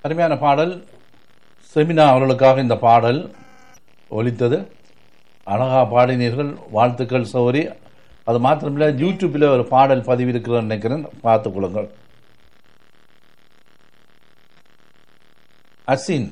அருமையான பாடல் செமினா அவர்களுக்காக இந்த பாடல் ஒலித்தது அழகா பாடினீர்கள் வாழ்த்துக்கள் சௌரி அது மாத்திரமில்ல யூடியூப்பில் ஒரு பாடல் பதிவு இருக்கிறேன்னு நினைக்கிறேன் பார்த்துக் கொள்ளுங்கள் அசின்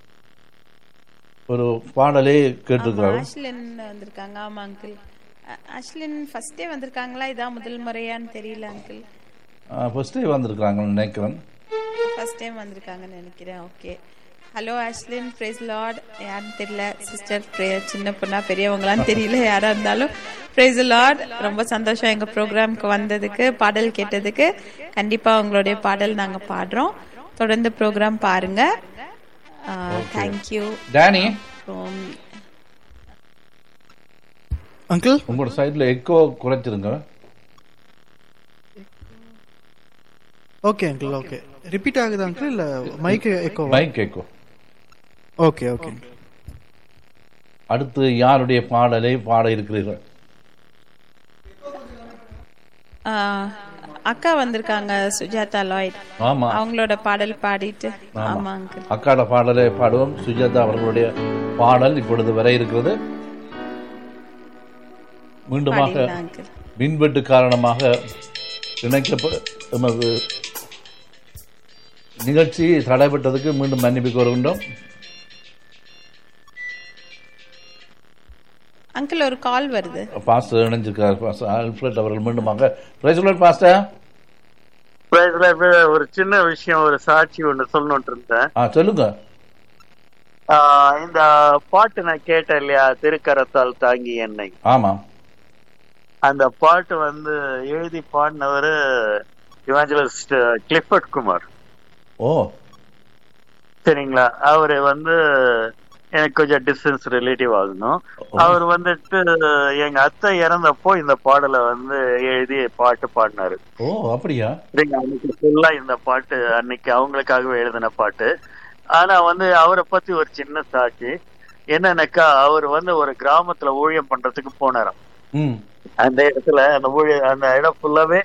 ஒரு பாடலே கேட்டிருக்கிறார் ஆஷ்லின் வந்திருக்காங்க ஆமா அங்கிள் ஆஷ்லின் ஃபர்ஸ்டே வந்திருக்காங்களா இதான் முதல் முறையான்னு தெரியல அங்கிள் ஃபர்ஸ்டே வந்திருக்கிறாங்கன்னு நினைக்கிறேன் ஃபர்ஸ்ட் டைம் வந்திருக்காங்கன்னு நினைக்கிறேன் okay hello Ashlin praise Lord யாருன்னு தெரியல சிஸ்டர் சின்ன பொண்ணா பெரியவங்களான்னு தெரியல யாரா இருந்தாலும் பிரைஸ் லார்ட் ரொம்ப சந்தோஷம் எங்க ப்ரோக்ராம்க்கு வந்ததுக்கு பாடல் கேட்டதுக்கு கண்டிப்பா உங்களுடைய பாடல் நாங்க பாடுறோம் தொடர்ந்து ப்ரோக்ராம் பாருங்க தேங்க்யூ டேனி அப்புறம் அங்கிள் உங்களோட சைடில் எக்கோ குறைச்சிருங்க ஓகே அங்கிள் ஓகே ரிப்பீட் ஆகுது அங்கிள் இல்ல mike echo mike echo okay okay அடுத்து யாருடைய பாடலை பாட இருக்கிறீர்கள் ஆஹ், அக்கா வந்திருக்காங்க சுஜாதா லாய்ட் ஆமா அவங்களோட பாடல் பாடிட்டு ஆமா அங்கிள் அக்காட பாடலை பாடுவோம் சுஜாதா அவர்களுடைய பாடல் இப்பொழுது வர இருக்கிறது மீண்டுமாக பாடிடலாம் அங்கிள் மின்வெட்டு காரணமாக இணைக்கப்ப எமது நிகழ்ச்சி தடைப்பட்டதுக்கு மீண்டும் மன்னிப்பு கோருகின்றோம் அங்கிள் ஒரு கால் வருது பாஸ்டர் இணைஞ்சிருக்கார் பாஸ்டர் ஆல்ஃபிரட் அவர்கள் மீண்டுமாக praise pastor Praise the Lord. ஒரு சின்ன விஷயம் ஒரு சாட்சி ஒன்று சொல்லணும்னு இருந்தேன் ஆ சொல்லுங்க ஆஹ் இந்த பாட்டு நான் கேட்டேன் இல்லையா திருக்கரத்தால் தாங்கி என்னை ஆமாம் அந்த பாட்டு வந்து எழுதி பாடினவர் இவாஞ்சலிஸ்ட் கிளிஃபர்ட் குமார் ஓ சரிங்களா அவரு வந்து எனக்கு கொஞ்சம் டிஸ்டன்ஸ் ரிலேட்டிவ் ஆகணும் அவர் வந்துட்டு எங்க அத்தை இறந்தப்போ இந்த பாடலை வந்து எழுதி பாட்டு பாடினாரு ஓ அப்படியா சரிங்க அன்னைக்கு ஃபுல்லா இந்த பாட்டு அன்னைக்கு அவங்களுக்காகவே எழுதின பாட்டு ஆனா வந்து அவரை பத்தி ஒரு சின்ன சாட்சி என்னன்னாக்கா அவர் வந்து ஒரு கிராமத்துல ஊழியம் பண்றதுக்கு போனாராம் ம் அந்த இடத்துல அந்த ஊழிய அந்த இடம் ஃபுல்லாவே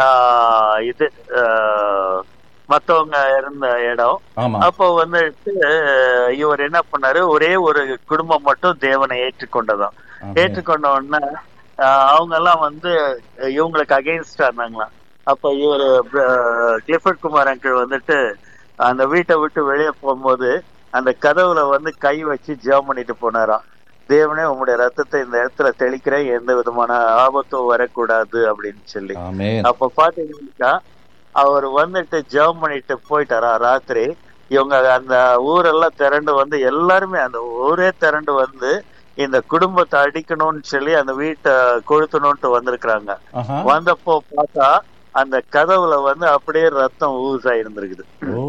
ஆஹ் இது ஆஹ் மத்தவங்க இருந்த இடம் ஆமா அப்போ வந்துட்டு இவர் என்ன பண்ணாரு ஒரே ஒரு குடும்பம் மட்டும் தேவனை ஏற்றுக்கொண்டதாம் ஆமென். ஏற்றுக்கொண்ட உடனே ஆஹ் அவங்க எல்லாம் வந்து இவங்களுக்கு அகைன்ஸ்டா இருந்தாங்களாம் அப்ப இவர் கிளிஃபர்ட் குமார் அங்கிள் வந்துட்டு அந்த வீட்டை விட்டு வெளியே போகும்போது அந்த கதவுல வந்து கை வச்சு ஜெபம் பண்ணிட்டு போனாராம் தேவனே உங்களுடைய ரத்தத்தை இந்த இடத்துல தெளிக்கிறேன் எந்த விதமான ஆபத்தும் வரக்கூடாது அப்படின்னு சொல்லி ஆமென் அப்ப பாத்தீங்கன்னா அவர் வந்துட்டு ஜெபம் பண்ணிட்டு போயிட்டாரா ராத்திரி இவங்க அந்த ஊரெல்லாம் திரண்டு வந்து எல்லாருமே அந்த ஊரே திரண்டு வந்து இந்த குடும்பத்தை அடிக்கணும்னு சொல்லி அந்த வீட்டை கொளுத்தணும்ட்டு வந்திருக்கிறாங்க ஆஹா வந்தப்போ பார்த்தா அந்த கதவுல வந்து அப்படியே ரத்தம் ஊஸ் ஆயிருந்திருக்குது ஓ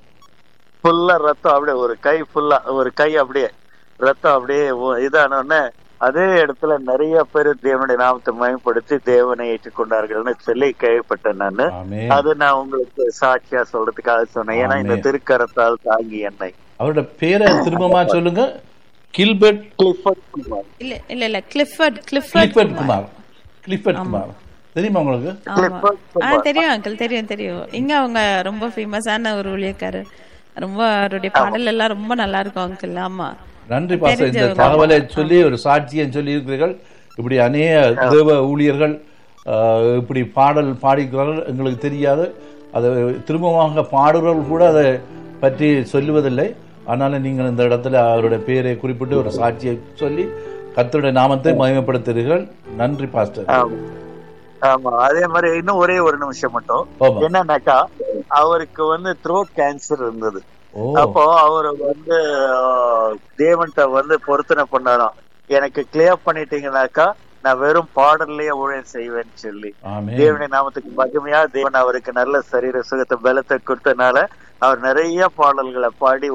ஃபுல்லா ரத்தம் அப்படியே ஒரு கை ஃபுல்லா ஒரு கை அப்படியே ரத்தம் அப்படியே ஊ- இதானோடனே அதே இடத்துல நிறைய பேர் தேவனுடைய நாமத்தை மயப்படுத்தி தேவனை ஏற்றுக்கொண்டார்கள்னு சொல்லி கேள்விப்பட்டேன் நானு ஆமென் அது நான் உங்களுக்கு சாட்சியா சொல்றதுக்காக சொன்னேன் ஏன்னா இந்த ஆமென். திருக்கரத்தால் தாங்கி என்னை அவரோட பேரை திரும்பமா சொல்லுங்க கில்பர்ட் கிளிஃபர்ட் குமார் இல்ல இல்ல இல்ல Clifford Clifford Clifford Kumar Clifford Kumar தெரியுமா உங்களுக்கு ஆமா கிளிஃபர்ட் ஆ தெரியும் அங்கிள் தெரியும் தெரியும் இங்க அவங்க ரொம்ப ஃபேமஸான ஒரு ஊழியக்காரர் ரொம்ப அவருடைய பாடல் எல்லாம் ரொம்ப நல்லா இருக்கும் அங்கிள் ஆமா நன்றி பாஸ்டர் இந்த தெரிஞ்சவங்க. தகவலை சொல்லி ஒரு சாட்சியை சொல்லி இருக்கிறீர்கள் இப்படி அநேக தேவ ஊழியர்கள் ஆஹ், இப்படி பாடல் பாடிக்கிறார்கள் எங்களுக்கு தெரியாது அதை திரும்பமாக பாடுறவர்கள் கூட அதை பற்றி சொல்லுவதில்லை ஆனாலும் நீங்கள் இந்த இடத்துல அவருடைய பெயரை குறிப்பிட்டு ஒரு சாட்சியை சொல்லி கர்த்தருடைய நாமத்தை மகிமைப்படுத்துகிறீர்கள் நன்றி பாஸ்டர் ஆமா. ஆமா அதே மாதிரி இன்னும் ஒரே ஒரு நிமிஷம் மட்டும் ஆமா. என்னன்னாக்கா அவருக்கு வந்து த்ரோட் கேன்சர் இருந்தது ஓ அப்போ அவர் வந்து ஆஹ், தேவன்கிட்ட வந்து பொருத்தனை பண்ணாராம் எனக்கு கிளியர் பண்ணிட்டீங்கன்னாக்கா நான் வெறும் பாடல்லையே ஊழியம் செய்வேன்னு சொல்லி ஆமே தேவனுடைய நாமத்துக்கு மகிமையா தேவன் அவருக்கு நல்ல சரீர சுகத்தை பலத்தை கொடுத்தனால அவர் நிறைய பாடல்களை பாடி